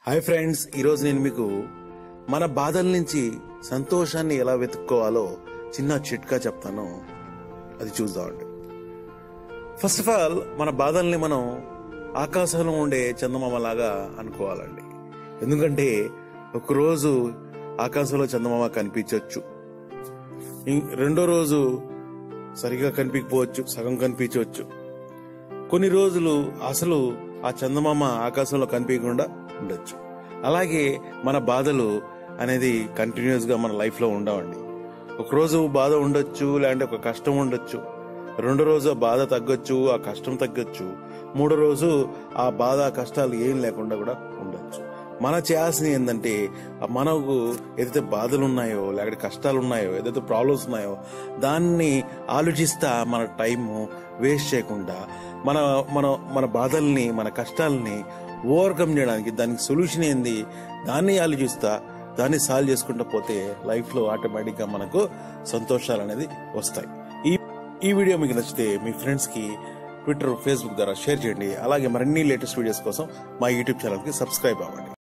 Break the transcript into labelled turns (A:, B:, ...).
A: hi friends ఈరోజు నేను మీకు మన బాధల నుంచి సంతోషాన్ని ఎలా వెతుక్కోవాలో చిన్న చిట్కా చెప్తాను అది చూద్దామండి ఫస్ట్ ఆఫ్ ఆల్ మన బాధల్ని మనం ఆకాశంలో ఉండే చందమామ లాగా అనుకోవాలండి ఎందుకంటే ఒకరోజు ఆకాశంలో చందమామ కనిపించవచ్చు ఇం- రెండో రోజు సరిగా కనిపించకపోవచ్చు సగం కనిపించవచ్చు కొన్ని రోజులు అసలు ఆ చందమామ ఆకాశంలో కనిపించకుండా ఉండొచ్చు అలాగే మన బాధలు అనేది కంటిన్యూస్ గా మన లైఫ్ లో ఉండవండి ఒక రోజు బాధ ఉండొచ్చు లేదంటే ఒక కష్టం ఉండొచ్చు రెండో రోజు ఆ బాధ తగ్గొచ్చు ఆ కష్టం తగ్గొచ్చు మూడో రోజు ఆ బాధ ఆ కష్టాలు ఏం లేకుండా కూడా ఉండొచ్చు మన చేయాల్సింది ఏంటంటే ఆ మనకు ఏదైతే బాధలు ఉన్నాయో లేకపోతే కష్టాలు ఉన్నాయో ఏదైతే ప్రాబ్లమ్స్ ఉన్నాయో దాన్ని ఆలోచిస్తా మన టైము వేస్ట్ చేయకుండా మన మన మన బాధల్ని మన కష్టాలని ఓవర్కమ్ చేయడానికి దానికి సొల్యూషన్ ఏంది దాన్ని ఆలోచిస్తా దాన్ని సాల్వ్ చేసుకుంటూ పోతే లైఫ్ లో ఆటోమేటిక్ గా మనకు సంతోషాలు అనేది వస్తాయి ఈ ఈ వీడియో మీకు నచ్చితే మీ ఫ్రెండ్స్ కి ట్విట్టర్ ఫేస్బుక్ ద్వారా షేర్ చేయండి అలాగే మరిన్ని లేటెస్ట్ వీడియోస్ కోసం మా యూట్యూబ్ ఛానల్ కి సబ్స్క్రైబ్ అవ్వండి